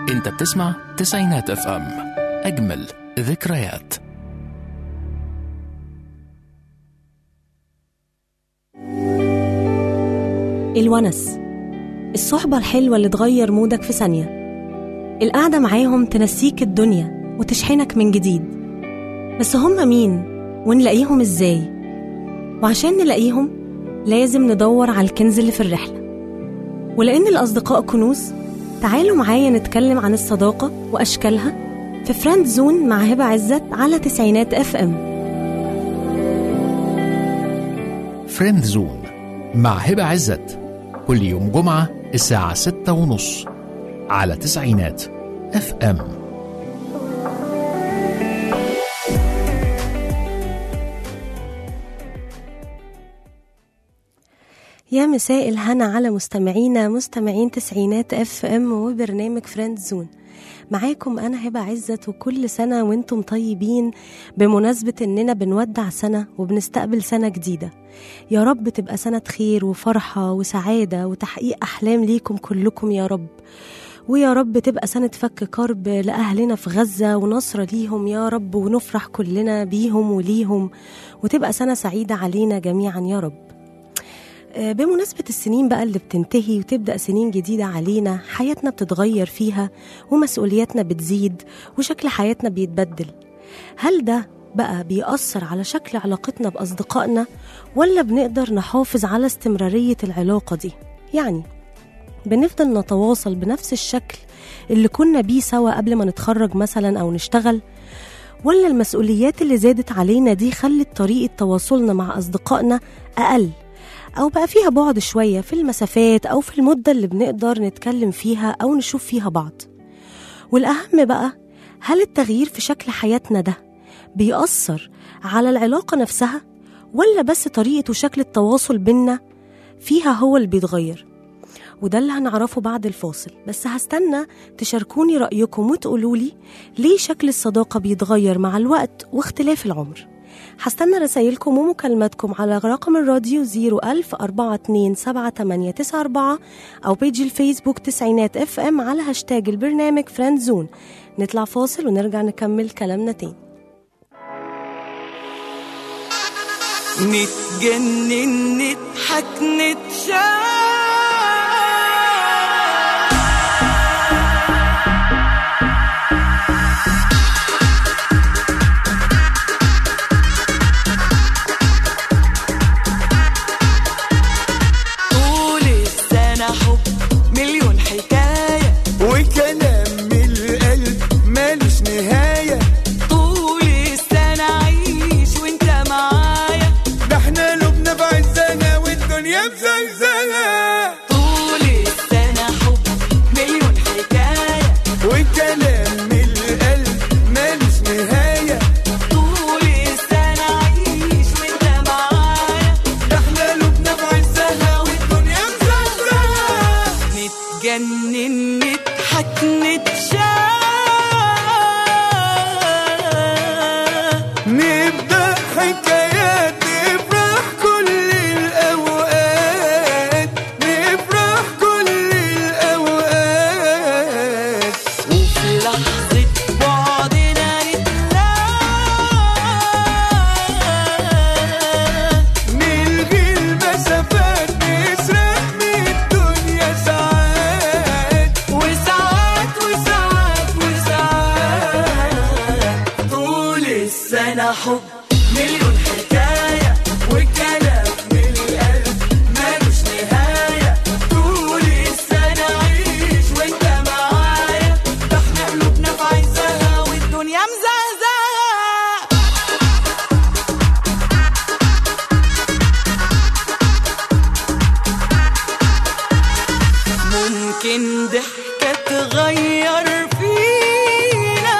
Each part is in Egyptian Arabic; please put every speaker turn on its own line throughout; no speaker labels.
انت بتسمع تسعينات اف ام اجمل ذكريات
الونس الصحبة الحلوة اللي تغير مودك في ثانية القعدة معاهم تنسيك الدنيا وتشحنك من جديد بس هم مين ونلاقيهم ازاي وعشان نلاقيهم لازم ندور على الكنز اللي في الرحلة ولأن الأصدقاء كنوز تعالوا معايا نتكلم عن الصداقة وأشكالها في فريند زون مع هبة عزت على تسعينات اف ام
فريند زون مع هبة عزت كل يوم جمعة الساعة ستة ونص على تسعينات اف ام
يا مساء الهنا على مستمعينا مستمعين تسعينات اف ام وبرنامج فريند زون معاكم انا هبه عزت وكل سنه وانتم طيبين بمناسبه اننا بنودع سنه وبنستقبل سنه جديده يا رب تبقى سنه خير وفرحه وسعاده وتحقيق احلام ليكم كلكم يا رب ويا رب تبقى سنة فك كرب لأهلنا في غزة ونصرة ليهم يا رب ونفرح كلنا بيهم وليهم وتبقى سنة سعيدة علينا جميعا يا رب آه، بمناسبة السنين بقى اللي بتنتهي وتبدأ سنين جديدة علينا حياتنا بتتغير فيها ومسؤولياتنا بتزيد وشكل حياتنا بيتبدل هل ده بقى بيأثر على شكل علاقتنا بأصدقائنا ولا بنقدر نحافظ على استمرارية العلاقة دي يعني بنفضل نتواصل بنفس الشكل اللي كنا بيه سوا قبل ما نتخرج مثلا أو نشتغل ولا المسؤوليات اللي زادت علينا دي خلت طريقة تواصلنا مع أصدقائنا أقل أو بقى فيها بعد شوية في المسافات أو في المدة اللي بنقدر نتكلم فيها أو نشوف فيها بعض والأهم بقى هل التغيير في شكل حياتنا ده بيأثر على العلاقة نفسها ولا بس طريقة وشكل التواصل بينا فيها هو اللي بيتغير وده اللي هنعرفه بعد الفاصل بس هستنى تشاركوني رأيكم وتقولولي ليه شكل الصداقة بيتغير مع الوقت واختلاف العمر هستنى رسايلكم ومكالماتكم على رقم الراديو 01000 427 أو بيج الفيسبوك تسعينات اف ام على هاشتاج البرنامج فريند زون نطلع فاصل ونرجع نكمل كلامنا تاني
نتجنن نضحك نتشاف طول السنة حب مليون حكاية
وكلام من القلب مالوش نهاية
طول السنة عيش وانت معايا
ده احنا لبنا بعزنا والدنيا بزلزلة
طول السنة حب مليون حكاية
وكلام من القلب مالوش نهاية
طول السنة عيش وانت معايا
ده احنا لبنا بعزنا والدنيا بزلزلة
نتجنن نضحك نتشاف
نبدأ حكايات نفرح كل الأوقات نفرح كل الأوقات
وفي لحظة بعدنا نتلاقى
نلغي المسافات نسرق من الدنيا ساعات
وساعات وساعات وساعات طول السنة حب مليون حكاية وكلام من القلب مالوش نهاية طول السنة عيش وانت معايا ده احنا قلوبنا في عزها والدنيا مزهزهة ممكن ضحكة تغير فينا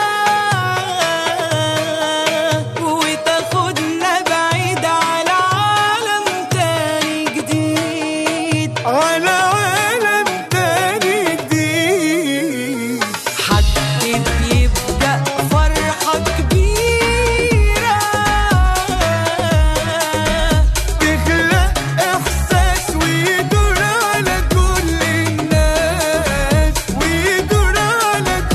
وتاخدنا بعيد على عالم تاني جديد
على عالم تاني جديد
حد بيبدأ فرحة كبيرة
تخلق إحساس ويدور على كل الناس ويدور على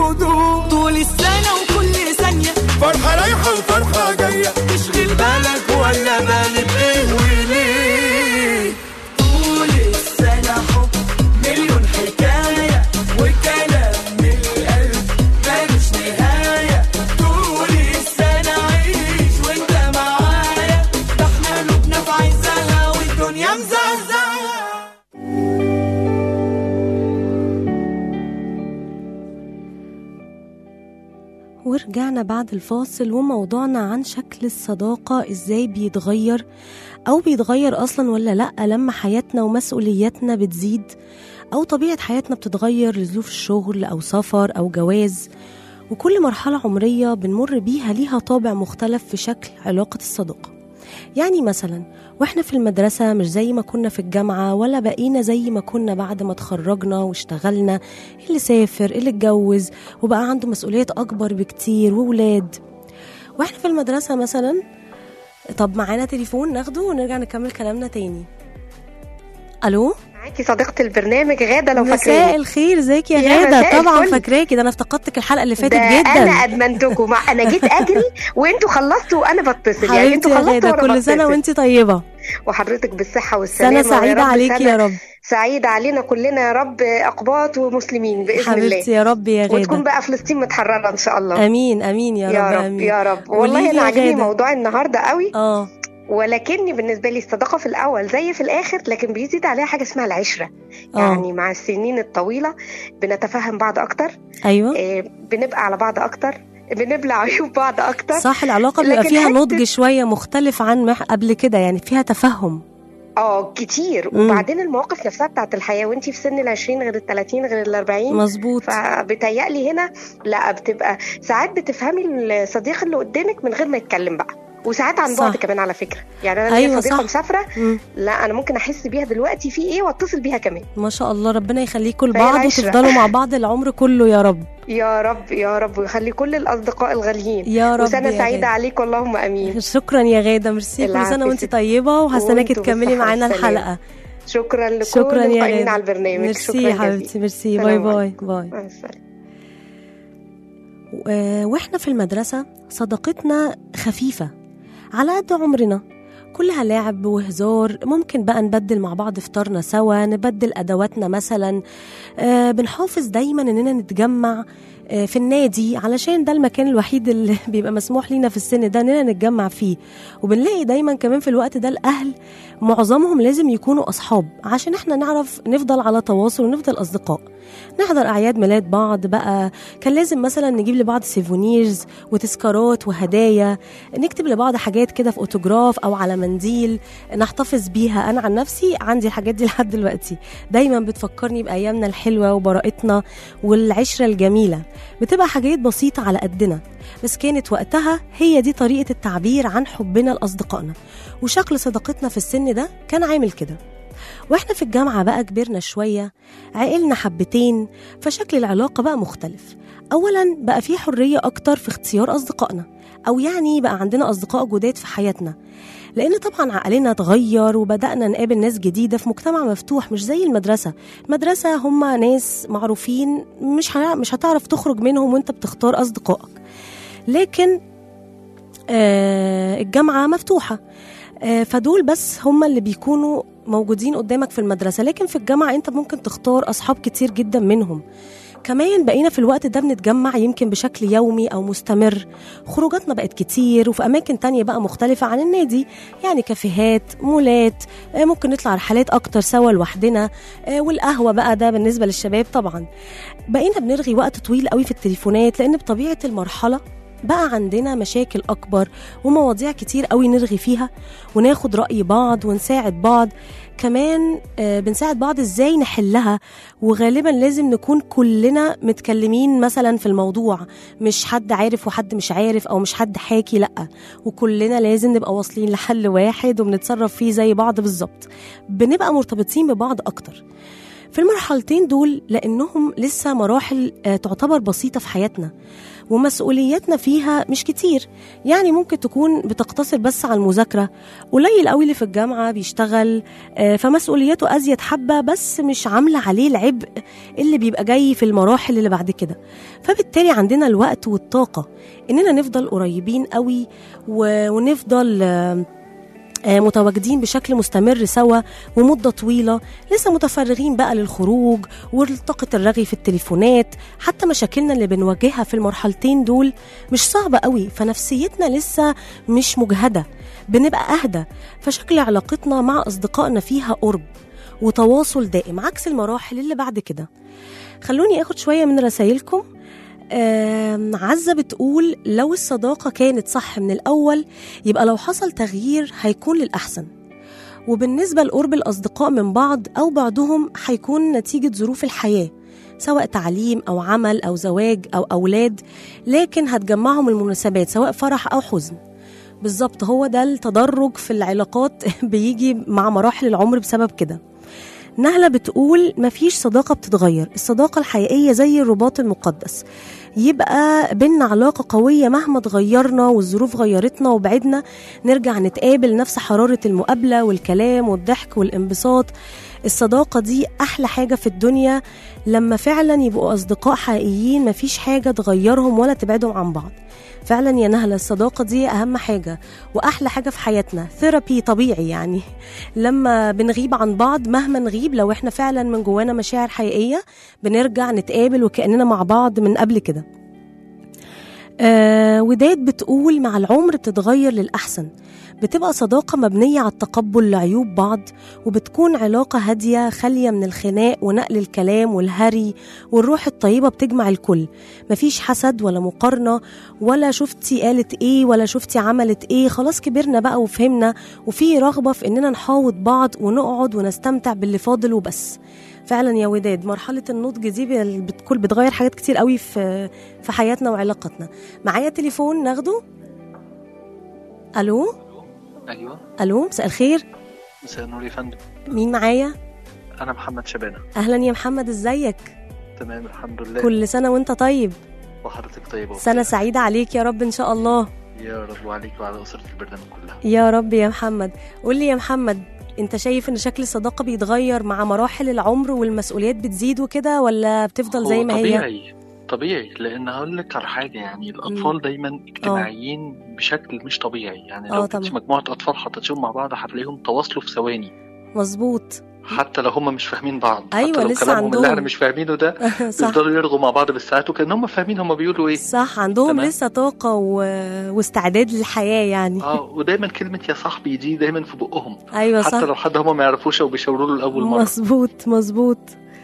بهدوء
طول السنة وكل ثانية
فرحة رايحة وفرحة جاية
تشغل بالك ولا بالي بإيه وليه طول السنة حب مليون حكاية وكلام من القلب ملوش نهاية طول السنة عيش وانت معايا ده احنا قلوبنا في عزها والدنيا مزهزهة
ورجعنا بعد الفاصل وموضوعنا عن شكل الصداقة ازاي بيتغير أو بيتغير أصلا ولا لأ لما حياتنا ومسؤولياتنا بتزيد أو طبيعة حياتنا بتتغير لظروف الشغل أو سفر أو جواز وكل مرحلة عمرية بنمر بيها ليها طابع مختلف في شكل علاقة الصداقة يعني مثلا واحنا في المدرسة مش زي ما كنا في الجامعة ولا بقينا زي ما كنا بعد ما اتخرجنا واشتغلنا اللي سافر اللي اتجوز وبقى عنده مسؤوليات أكبر بكتير وولاد واحنا في المدرسة مثلا طب معانا تليفون ناخده ونرجع نكمل كلامنا تاني ألو
معاكي صديقة البرنامج غادة لو
مساء
فاكراني
الخير ازيك يا
يا
غادة
مساء
طبعا
الفل.
فاكراكي ده انا افتقدتك الحلقة اللي فاتت
ده
جدا
انا ادمنتكم مع انا جيت اجري وانتوا خلصتوا وانا بتصل يعني
حبيبتي
انتوا
يا
خلصتوا
غادة
وانا
كل سنة
بتصل.
وانت طيبة
وحضرتك بالصحة والسلامة
سنة سعيدة
ويا رب
عليكي
سنة
يا رب
سعيدة علينا كلنا يا رب اقباط ومسلمين باذن
حبيبتي
الله
يا رب يا
وتكون
غادة
بقى فلسطين متحررة ان شاء الله
امين امين يا,
يا رب
امين
يا رب
قولي
والله
لي
انا
يا
عاجبني
غادة.
موضوع النهارده قوي
اه
ولكني بالنسبه لي الصداقه في الاول زي في الاخر لكن بيزيد عليها حاجه اسمها العشره
اه
يعني مع السنين الطويله بنتفهم بعض اكتر
ايوه
آه، بنبقى على بعض اكتر بنبلع عيوب بعض اكتر
صح العلاقة بيبقى
لكن
فيها
حتة-
نضج شوية مختلف عن ما قبل كده يعني فيها تفهم
اه كتير
مم.
وبعدين المواقف نفسها بتاعت الحياه وانتي في سن ال 20 غير ال 30 غير ال 40
مظبوط
فبتهيألي هنا لا بتبقى ساعات بتفهمي الصديق اللي قدامك من غير ما يتكلم بقى وساعات عن بعد
صح.
كمان على فكره يعني انا
أيوة
ليا صديقه
صح.
مسافره
مم.
لا انا ممكن احس بيها دلوقتي في ايه واتصل بيها كمان
ما شاء الله ربنا يخليكم
فهي
لبعض
العشرة.
وتفضلوا مع بعض العمر كله يا رب
يا رب يا رب ويخلي كل الاصدقاء الغاليين
يا رب
وسنه
يا
سعيده
غادة.
عليك اللهم امين
شكرا يا غادة ميرسي كل
العفو
سنة
يا
وانت
ستي.
طيبة وهستناكي
وانتوا
تكملي
بالصحة
معانا
والسلامة.
الحلقة
شكرا لكل
شكرا يا
القائمين
غادة
على البرنامج
ميرسي
شكرا
يا
جزيلا.
حبيبتي ميرسي
سلام
باي باي
عليكم.
باي
مع السلامه
و- واحنا في المدرسة صداقتنا خفيفة على قد عمرنا كلها لعب وهزار ممكن بقى نبدل مع بعض فطارنا سوا نبدل أدواتنا مثلا آه بنحافظ دايما إننا نتجمع آه في النادي علشان ده المكان الوحيد اللي بيبقى مسموح لينا في السن ده إننا نتجمع فيه وبنلاقي دايما كمان في الوقت ده الأهل معظمهم لازم يكونوا أصحاب عشان احنا نعرف نفضل على تواصل ونفضل أصدقاء نحضر أعياد ميلاد بعض بقى كان لازم مثلا نجيب لبعض سيفونيرز وتذكارات وهدايا نكتب لبعض حاجات كده في اوتوجراف او على منديل نحتفظ بيها انا عن نفسي عندي الحاجات دي لحد دلوقتي دايما بتفكرني بايامنا الحلوه وبراءتنا والعشره الجميله بتبقى حاجات بسيطه على قدنا بس كانت وقتها هي دي طريقه التعبير عن حبنا لاصدقائنا وشكل صداقتنا في السن ده كان عامل كده واحنا في الجامعة بقى كبرنا شوية عقلنا حبتين فشكل العلاقة بقى مختلف أولا بقى في حرية أكتر في اختيار أصدقائنا أو يعني بقى عندنا أصدقاء جداد في حياتنا لأن طبعا عقلنا اتغير وبدأنا نقابل ناس جديدة في مجتمع مفتوح مش زي المدرسة المدرسة هم ناس معروفين مش ه- مش هتعرف تخرج منهم وانت بتختار أصدقائك لكن آه الجامعة مفتوحة آه، فدول بس هم اللي بيكونوا موجودين قدامك في المدرسة لكن في الجامعة انت ممكن تختار أصحاب كتير جدا منهم كمان بقينا في الوقت ده بنتجمع يمكن بشكل يومي أو مستمر خروجاتنا بقت كتير وفي أماكن تانية بقى مختلفة عن النادي يعني كافيهات مولات آه، ممكن نطلع رحلات أكتر سوا لوحدنا آه، والقهوة بقى ده بالنسبة للشباب طبعا بقينا بنرغي وقت طويل قوي في التليفونات لأن بطبيعة المرحلة بقى عندنا مشاكل أكبر ومواضيع كتير قوي نرغي فيها وناخد رأي بعض ونساعد بعض كمان آه، بنساعد بعض ازاي نحلها وغالبا لازم نكون كلنا متكلمين مثلا في الموضوع مش حد عارف وحد مش عارف او مش حد حاكي لا وكلنا لازم نبقى واصلين لحل واحد وبنتصرف فيه زي بعض بالظبط بنبقى مرتبطين ببعض اكتر في المرحلتين دول لأنهم لسه مراحل آه، تعتبر بسيطة في حياتنا ومسؤولياتنا فيها مش كتير يعني ممكن تكون بتقتصر بس على المذاكرة قليل قوي اللي في الجامعة بيشتغل آه، فمسؤولياته أزيد حبة بس مش عاملة عليه العبء اللي بيبقى جاي في المراحل اللي بعد كده فبالتالي عندنا الوقت والطاقة إننا نفضل قريبين قوي و- ونفضل آه، آه، متواجدين بشكل مستمر سوا ومدة طويلة لسه متفرغين بقى للخروج والطاقة الرغي في التليفونات حتى مشاكلنا اللي بنواجهها في المرحلتين دول مش صعبة قوي فنفسيتنا لسه مش مجهدة بنبقى أهدى فشكل علاقتنا مع أصدقائنا فيها قرب وتواصل دائم عكس المراحل اللي بعد كده خلوني اخد شوية من رسايلكم آم، عزة بتقول لو الصداقة كانت صح من الأول يبقى لو حصل تغيير هيكون للأحسن وبالنسبة لقرب الأصدقاء من بعض أو بعضهم هيكون نتيجة ظروف الحياة سواء تعليم أو عمل أو زواج أو أولاد لكن هتجمعهم المناسبات سواء فرح أو حزن بالظبط هو ده التدرج في العلاقات بيجي مع مراحل العمر بسبب كده نهلة بتقول مفيش صداقة بتتغير الصداقة الحقيقية زي الرباط المقدس يبقى بينا علاقة قوية مهما اتغيرنا والظروف غيرتنا وبعدنا نرجع نتقابل نفس حرارة المقابلة والكلام والضحك والانبساط الصداقة دي أحلى حاجة في الدنيا لما فعلا يبقوا أصدقاء حقيقيين مفيش حاجة تغيرهم ولا تبعدهم عن بعض فعلا يا نهلة الصداقة دي أهم حاجة وأحلى حاجة في حياتنا ثيرابي طبيعي يعني لما بنغيب عن بعض مهما نغيب لو احنا فعلا من جوانا مشاعر حقيقية بنرجع نتقابل وكأننا مع بعض من قبل كده آه وداد بتقول مع العمر بتتغير للأحسن بتبقى صداقة مبنية على التقبل لعيوب بعض وبتكون علاقة هادية خالية من الخناق ونقل الكلام والهري والروح الطيبة بتجمع الكل مفيش حسد ولا مقارنة ولا شفتي قالت ايه ولا شفتي عملت ايه خلاص كبرنا بقى وفهمنا وفي رغبة في اننا نحاوط بعض ونقعد ونستمتع باللي فاضل وبس فعلا يا وداد مرحلة النضج دي بال- بتكون بتغير حاجات كتير قوي في في حياتنا وعلاقتنا معايا تليفون ناخده الو
ايوه
الو مساء الخير
مساء النور يا فندم
مين معايا
انا محمد شبانه
اهلا يا محمد ازيك
تمام الحمد لله
كل سنة وانت طيب
وحضرتك طيبه
سنة سعيدة عليك يا رب ان شاء الله
يا رب وعليك وعلى اسره البرنامج كلها
يا رب يا محمد قول لي يا محمد انت شايف ان شكل الصداقة بيتغير مع مراحل العمر والمسؤوليات بتزيد وكده ولا بتفضل زي
هو
ما هي
طبيعي طبيعي لان هقول لك على حاجه يعني الاطفال دايما اجتماعيين بشكل مش طبيعي يعني
آه
لو
طبعا.
كنت مجموعه اطفال حطيتهم مع بعض هتلاقيهم تواصلوا في ثواني
مظبوط
حتى لو هم مش فاهمين بعض
أيوة،
حتى لو
لسه
كلامهم اللي احنا
عندهم.
مش فاهمينه ده
صح
يفضلوا يرغوا مع بعض بالساعات وكان هم فاهمين هم بيقولوا ايه
صح عندهم
تمام.
لسه طاقة و... واستعداد للحياة يعني
اه ودايما كلمه يا صاحبي دي دايما في بقهم
ايوه
حتى
صح
لو حد هم ما يعرفوش او بيشاوروا له لاول مره
مظبوط مظبوط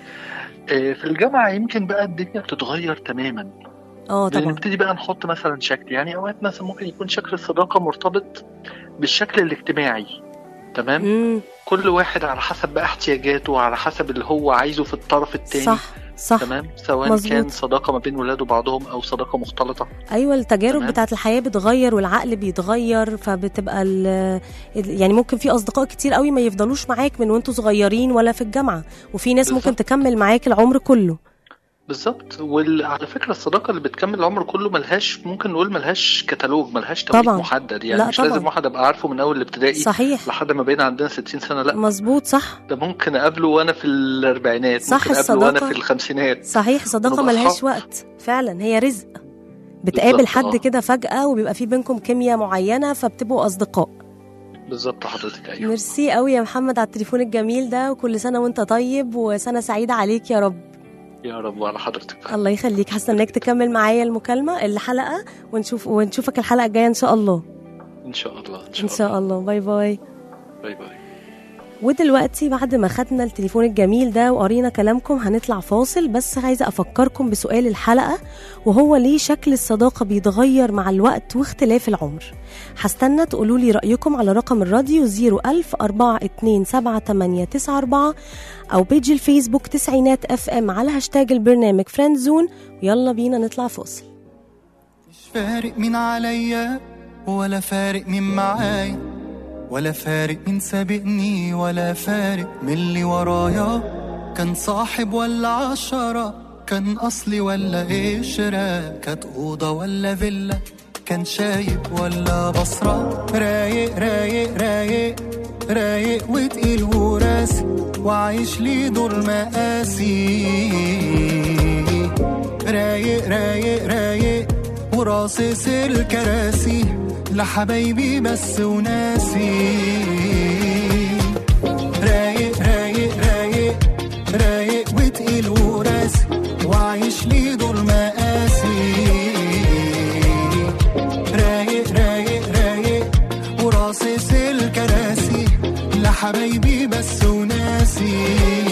آه، في الجامعة يمكن بقى الدنيا بتتغير تماما
اه طبعا
بنبتدي بقى نحط مثلا شكل يعني اوقات مثلا ممكن يكون شكل الصداقة مرتبط بالشكل الاجتماعي تمام
امم
كل واحد على حسب بقى احتياجاته وعلى حسب اللي هو عايزه في الطرف التاني
صح صح
تمام سواء
مظبوط.
كان صداقة ما بين ولاده بعضهم او صداقة مختلطة
ايوه التجارب
تمام.
بتاعت الحياه بتغير والعقل بيتغير فبتبقى ال ال- يعني ممكن في اصدقاء كتير قوي ما يفضلوش معاك من وانتوا صغيرين ولا في الجامعه وفي ناس ممكن
بالظبط.
تكمل معاك العمر كله
بالظبط وعلى فكرة الصداقة اللي بتكمل العمر كله ملهاش ممكن نقول ملهاش كتالوج ملهاش توقيت
طبعا.
محدد يعني
لا
مش
طبعا.
لازم واحد ابقى عارفه من اول الابتدائي
صحيح
لحد ما بقينا عندنا 60 سنة لا
مظبوط صح
ده ممكن اقابله وانا في الاربعينات
صح،
ممكن اقابله وانا
الصداقة-
في الخمسينات
صحيح صداقه
ونبقى
ملهاش
أصحاب.
وقت فعلا هي رزق بتقابل
بالظبط،
حد
آه.
كده فجاه وبيبقى في بينكم كيمياء معينه فبتبقوا اصدقاء
بالظبط حضرتك ايوه
ميرسي قوي يا محمد على التليفون الجميل ده وكل سنه وانت طيب وسنه سعيده عليك يا رب
يا رب وعلى حضرتك
الله يخليك هستناك تكمل معايا المكالمة الحلقة ونشوف ونشوفك الحلقة الجاية إن شاء الله
ان شاء الله ان شاء,
إن شاء الله باي باي
باي باي
ودلوقتي بعد ما خدنا التليفون الجميل ده وقرينا كلامكم هنطلع فاصل بس عايزة أفكركم بسؤال الحلقة وهو ليه شكل الصداقة بيتغير مع الوقت واختلاف العمر هستنى تقولوا لي رأيكم على رقم الراديو 01000 427 أو بيج الفيسبوك تسعينات اف ام على هاشتاج البرنامج فريند زون ويلا بينا نطلع فاصل
مش فارق مين عليا ولا فارق مين معايا ولا فارق مين سابقني ولا فارق من اللي ورايا كان صاحب ولا عشرة كان أصلي ولا قشرة كانت أوضة ولا فيلا كان شايب ولا بصرة رايق رايق رايق رايق وتقيل وراسي وعايش لي دور مقاسي رايق رايق رايق وراصص الكراسي لحبايبي بس وناسي رايق رايق رايق رايق وتقيل وراسي وعايش لي دور مقاسي رايق رايق رايق وراصص الكراسي لحبايبي بس وناسي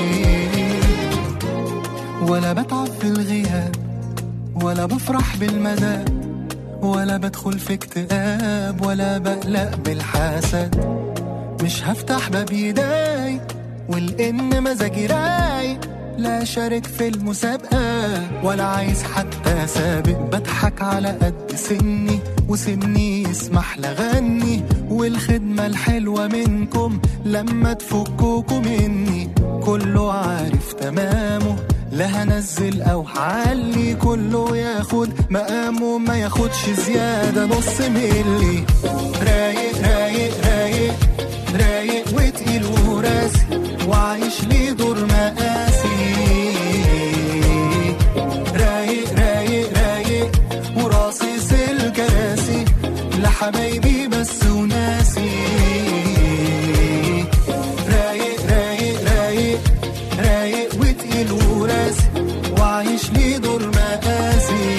ولا بتعب في الغياب ولا بفرح بالمداد ولا بدخل في اكتئاب ولا بقلق بالحسد مش هفتح باب يداي والإن مزاجي رايق لا شارك في المسابقة ولا عايز حتى سابق بضحك على قد سني وسني يسمح لغني والخدمة الحلوة منكم لما تفكوكوا مني كله عارف تمامه لا هنزل او هعلي كله ياخد مقامه ما ياخدش زيادة نص ملي رايق رايق رايق رايق وتقيل وراسي وعايش لي دور مقاسي رايق رايق رايق وراصص الكراسي لحبايبي بس وناسي رايق رايق رايق رايق وتقيل وراسي وعايش لي دور مقاسي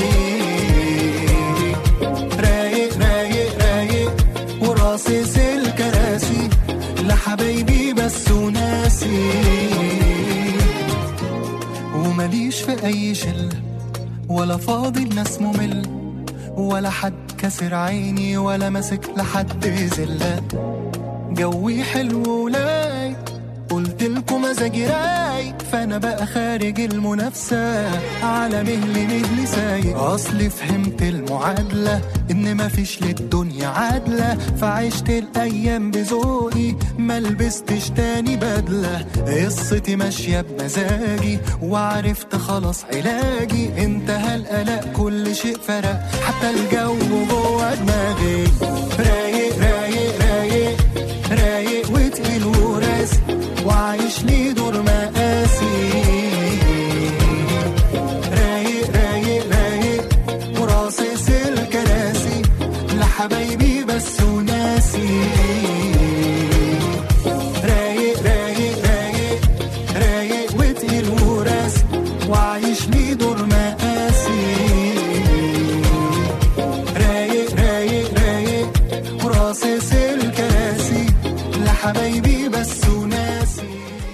رايق رايق رايق وراصص الكراسي لحبايبي بس وناسي ومليش في اي شله ولا فاضي الناس ممل ولا حد كسر عيني ولا ماسك لحد زله جوي حلو ولاي قلت لكم مزاجي رايق فانا بقى خارج المنافسه على مهلي مهلي سايق اصلي فهمت المعادله ان مفيش للدنيا عادله فعشت الايام بذوقي ما لبستش تاني بدله قصتي ماشيه بمزاجي وعرفت خلاص علاجي انتهى القلق كل شيء فرق حتى الجو جوه دماغي رايق رايق رايق رايق وتقيل وراسي وعايش لي دور مقاسي رايق رايق رايق وراصص الكراسي لحبايبي بس وناسي رايق رايق رايق رايق وتقيل وراسي وعايش لي دور مقاسي رايق رايق رايق وراصص الكراسي لحبايبي بس وناسي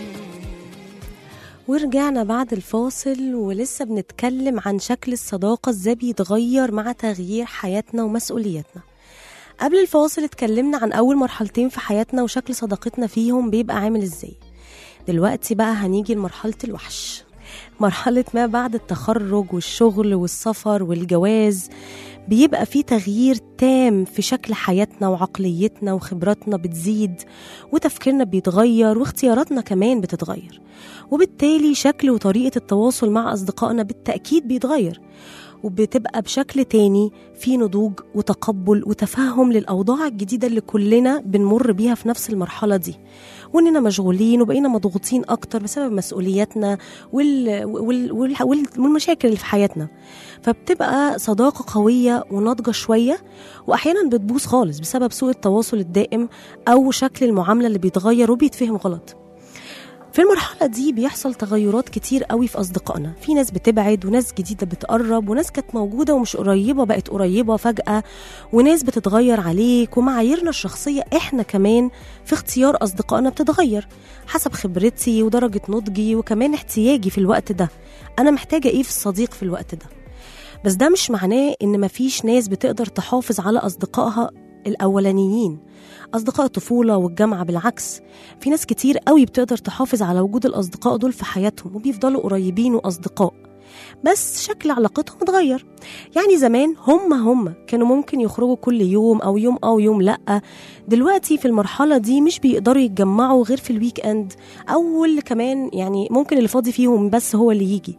ورجعنا بعد الفاصل ولسه بنتكلم عن شكل الصداقة ازاي بيتغير مع تغيير حياتنا ومسؤولياتنا قبل الفاصل اتكلمنا عن أول مرحلتين في حياتنا وشكل صداقتنا فيهم بيبقى عامل ازاي دلوقتي بقى هنيجي لمرحلة الوحش مرحلة ما بعد التخرج والشغل والسفر والجواز بيبقى في تغيير تام في شكل حياتنا وعقليتنا وخبراتنا بتزيد وتفكيرنا بيتغير واختياراتنا كمان بتتغير وبالتالي شكل وطريقة التواصل مع أصدقائنا بالتأكيد بيتغير وبتبقى بشكل تاني في نضوج وتقبل وتفهم للأوضاع الجديدة اللي كلنا بنمر بيها في نفس المرحلة دي وإننا مشغولين وبقينا مضغوطين أكتر بسبب مسؤولياتنا وال... وال... وال... وال... والمشاكل اللي في حياتنا فبتبقى صداقة قوية وناضجة شوية وأحيانا بتبوظ خالص بسبب سوء التواصل الدائم أو شكل المعاملة اللي بيتغير وبيتفهم غلط في المرحلة دي بيحصل تغيرات كتير قوي في أصدقائنا في ناس بتبعد وناس جديدة بتقرب وناس كانت موجودة ومش قريبة بقت قريبة فجأة وناس بتتغير عليك ومعاييرنا الشخصية إحنا كمان في اختيار أصدقائنا بتتغير حسب خبرتي ودرجة نضجي وكمان احتياجي في الوقت ده أنا محتاجة إيه في الصديق في الوقت ده بس ده مش معناه إن مفيش ناس بتقدر تحافظ على أصدقائها الأولانيين أصدقاء الطفولة والجامعة بالعكس في ناس كتير قوي بتقدر تحافظ على وجود الأصدقاء دول في حياتهم وبيفضلوا قريبين وأصدقاء بس شكل علاقتهم اتغير يعني زمان هم هم كانوا ممكن يخرجوا كل يوم او يوم او يوم لا دلوقتي في المرحله دي مش بيقدروا يتجمعوا غير في الويك اند او اللي كمان يعني ممكن اللي فاضي فيهم بس هو اللي يجي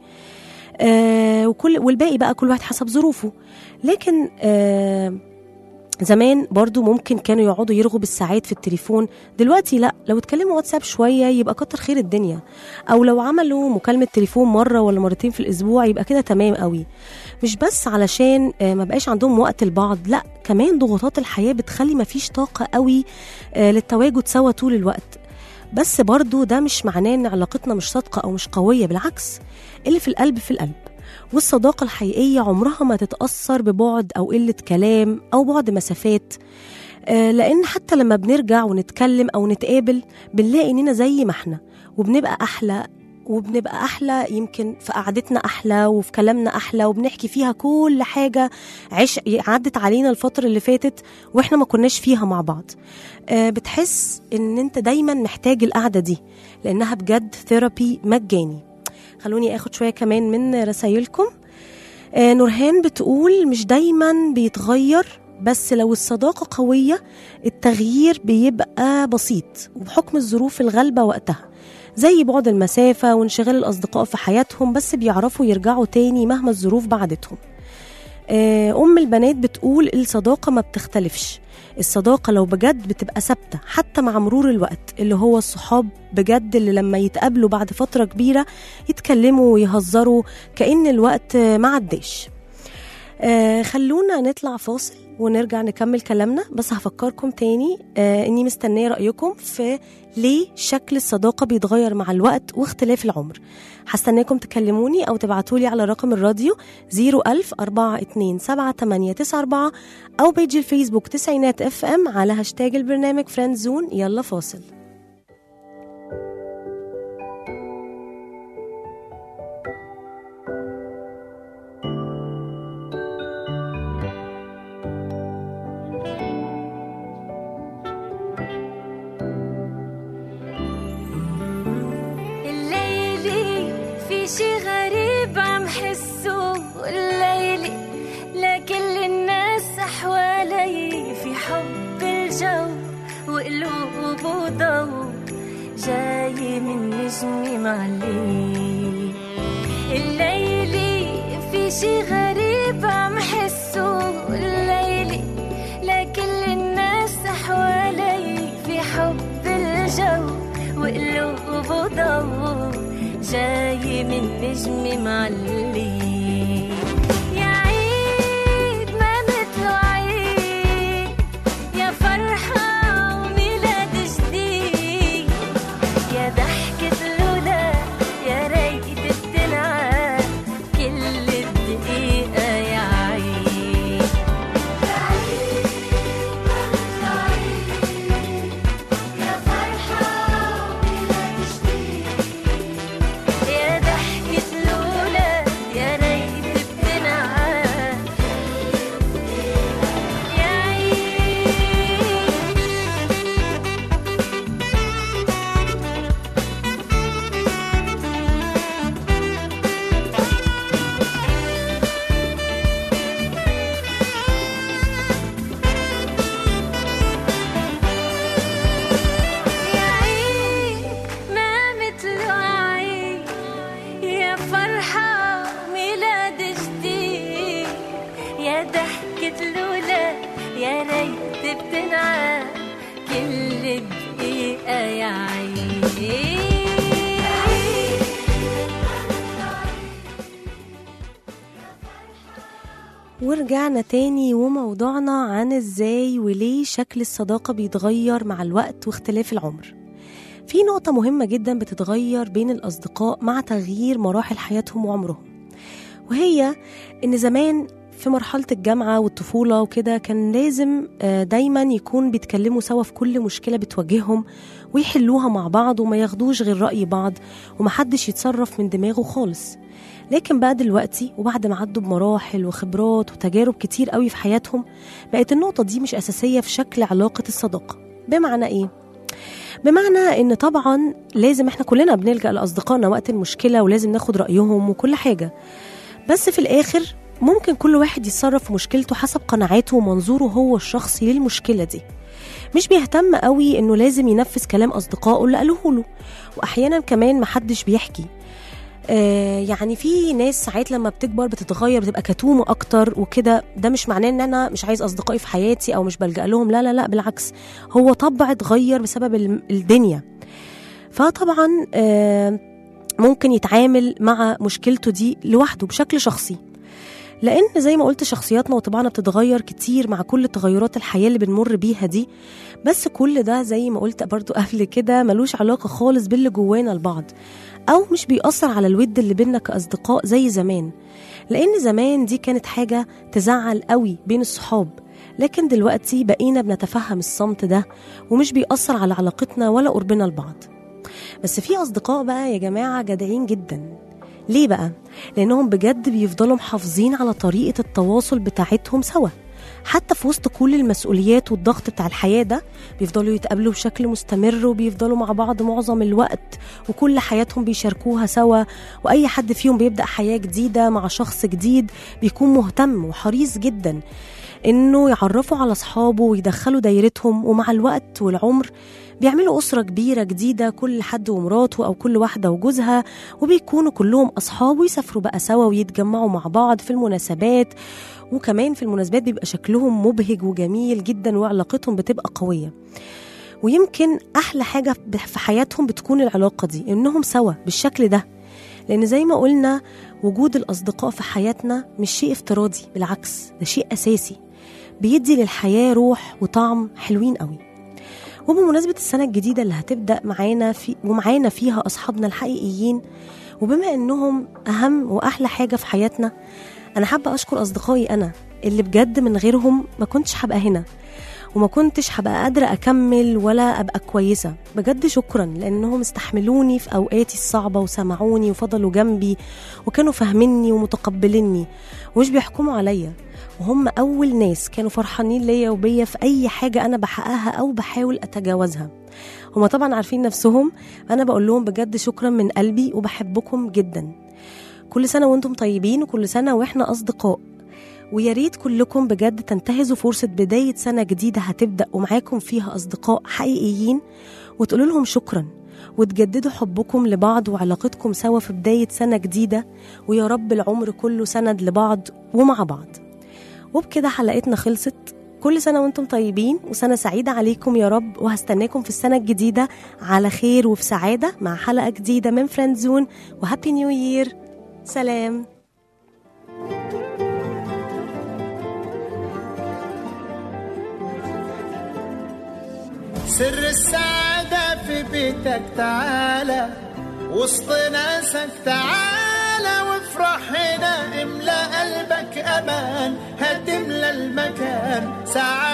آه وكل والباقي بقى كل واحد حسب ظروفه لكن آه زمان برضو ممكن كانوا يقعدوا يرغوا بالساعات في التليفون دلوقتي لا لو اتكلموا واتساب شوية يبقى كتر خير الدنيا أو لو عملوا مكالمة تليفون مرة ولا مرتين في الأسبوع يبقى كده تمام قوي مش بس علشان آه، ما بقاش عندهم وقت لبعض لا كمان ضغوطات الحياة بتخلي ما فيش طاقة قوي آه، للتواجد سوا طول الوقت بس برضو ده مش معناه ان علاقتنا مش صادقة او مش قوية بالعكس اللي في القلب في القلب والصداقة الحقيقية عمرها ما تتأثر ببعد أو قلة كلام أو بعد مسافات آه، لأن حتى لما بنرجع ونتكلم أو نتقابل بنلاقي إننا زي ما احنا وبنبقى أحلى وبنبقى أحلى يمكن في قعدتنا أحلى وفي كلامنا أحلى وبنحكي فيها كل حاجة عش عدت علينا الفترة اللي فاتت وإحنا ما كناش فيها مع بعض آه، بتحس إن أنت دايما محتاج القعدة دي لأنها بجد ثيرابي مجاني خلوني اخد شويه كمان من رسايلكم آه نورهان بتقول مش دايما بيتغير بس لو الصداقه قويه التغيير بيبقى بسيط وبحكم الظروف الغالبه وقتها زي بعد المسافه وانشغال الاصدقاء في حياتهم بس بيعرفوا يرجعوا تاني مهما الظروف بعدتهم آه، ام البنات بتقول الصداقه ما بتختلفش الصداقة لو بجد بتبقى ثابتة حتى مع مرور الوقت اللي هو الصحاب بجد اللي لما يتقابلوا بعد فترة كبيرة يتكلموا ويهزروا كأن الوقت ما عداش آه خلونا نطلع فاصل ونرجع نكمل كلامنا بس هفكركم تاني آه اني مستنيه رايكم في ليه شكل الصداقه بيتغير مع الوقت واختلاف العمر هستناكم تكلموني او تبعتولي على رقم الراديو 01000 427 او بيج الفيسبوك تسعينات اف ام على هاشتاج البرنامج فريند زون يلا فاصل
الليلي في شي غريب عم حسه الليلي لكل الناس حوالي في حب الجو وقلوب وضو جاي من نجمي معلي الليلي في شي غريب عم حسه الليلي لكل الناس حوالي في حب الجو وقلوب وضو جاي من نجمي معلي يا عيد ما مثله عيد يا فرحة وميلاد جديد يا ضحكة الولاد يا ريت بتنعاد كل الدقيقة يا عيد يا عيد ما مثله عيد يا فرحة وميلاد جديد يا ضحكة الولاد يا ريت بتنعاد يا عيد يا عيد ما مثله عيد يا فرحة ميلاد جديد يا ضحكة الولاد يا ريت بتنعاد كل دقيقة يا عيد
ورجعنا تاني وموضوعنا عن ازاي وليه شكل الصداقة بيتغير مع الوقت واختلاف العمر في نقطة مهمة جدا بتتغير بين الأصدقاء مع تغيير مراحل حياتهم وعمرهم وهي إن زمان في مرحلة الجامعة والطفولة وكده كان لازم آه، دايما يكون بيتكلموا سوا في كل مشكلة بتواجههم ويحلوها مع بعض وما ياخدوش غير رأي بعض ومحدش يتصرف من دماغه خالص لكن بقى دلوقتي وبعد ما عدوا بمراحل وخبرات وتجارب كتير قوي في حياتهم بقت النقطة دي مش أساسية في شكل علاقة الصداقة بمعنى إيه؟ بمعنى ان طبعا لازم احنا كلنا بنلجا لاصدقائنا وقت المشكله ولازم ناخد رايهم وكل حاجه بس في الآخر ممكن كل واحد يتصرف في مشكلته حسب قناعاته ومنظوره هو الشخصي للمشكلة دي مش بيهتم قوي انه لازم ينفذ كلام اصدقائه اللي قالوه له واحيانا كمان محدش بيحكي آه يعني في ناس ساعات لما بتكبر بتتغير بتبقى كتومة اكتر وكده ده مش معناه ان انا مش عايز اصدقائي في حياتي او مش بلجأ لهم لا لا لا بالعكس هو طبع اتغير بسبب الم- الدنيا فطبعا آه ممكن يتعامل مع مشكلته دي لوحده بشكل شخصي لان زي ما قلت شخصياتنا وطباعنا بتتغير كتير مع كل تغيرات الحياه اللي بنمر بيها دي بس كل ده زي ما قلت برضو قبل كده ملوش علاقه خالص باللي جوانا البعض او مش بيأثر على الود اللي بينا كاصدقاء زي زمان لان زمان دي كانت حاجه تزعل قوي بين الصحاب لكن دلوقتي بقينا بنتفهم الصمت ده ومش بيأثر على علاقتنا ولا قربنا لبعض بس في أصدقاء بقى يا جماعة جدعين جدا ليه بقى؟ لأنهم بجد بيفضلوا محافظين على طريقة التواصل بتاعتهم سوا حتى في وسط كل المسؤوليات والضغط بتاع الحياة ده بيفضلوا يتقابلوا بشكل مستمر وبيفضلوا مع بعض معظم الوقت وكل حياتهم بيشاركوها سوا وأي حد فيهم بيبدأ حياة جديدة مع شخص جديد بيكون مهتم وحريص جدا إنه يعرفوا على أصحابه ويدخلوا دايرتهم ومع الوقت والعمر بيعملوا أسرة كبيرة جديدة كل حد ومراته أو كل واحدة وجوزها وبيكونوا كلهم أصحاب ويسافروا بقى سوا ويتجمعوا مع بعض في المناسبات وكمان في المناسبات بيبقى شكلهم مبهج وجميل جدا وعلاقتهم بتبقى قوية ويمكن أحلى حاجة في حياتهم بتكون العلاقة دي إنهم سوا بالشكل ده لأن زي ما قلنا وجود الأصدقاء في حياتنا مش شيء افتراضي بالعكس ده شيء أساسي بيدي للحياة روح وطعم حلوين قوي وبمناسبة السنة الجديدة اللي هتبدأ معانا في ومعانا فيها أصحابنا الحقيقيين وبما إنهم أهم وأحلى حاجة في حياتنا أنا حابة أشكر أصدقائي أنا اللي بجد من غيرهم ما كنتش هبقى هنا وما كنتش هبقى قادرة أكمل ولا أبقى كويسة بجد شكرا لأنهم استحملوني في أوقاتي الصعبة وسمعوني وفضلوا جنبي وكانوا فاهميني ومتقبليني ومش بيحكموا عليا وهم أول ناس كانوا فرحانين ليا وبيا في أي حاجة أنا بحققها أو بحاول أتجاوزها هما طبعا عارفين نفسهم أنا بقول لهم بجد شكرا من قلبي وبحبكم جدا كل سنة وانتم طيبين وكل سنة واحنا أصدقاء ويا ريت كلكم بجد تنتهزوا فرصة بداية سنة جديدة هتبدأ ومعاكم فيها أصدقاء حقيقيين وتقولوا لهم شكرا وتجددوا حبكم لبعض وعلاقتكم سوا في بداية سنة جديدة ويا رب العمر كله سند لبعض ومع بعض وبكده حلقتنا خلصت كل سنة وانتم طيبين وسنة سعيدة عليكم يا رب وهستناكم في السنة الجديدة على خير وفي سعادة مع حلقة جديدة من فريند زون وهابي نيو يير سلام
سر السعادة في بيتك تعالى وسط ناسك تعالى وافرح هنا املى قلبك امان هتملى المكان سعادة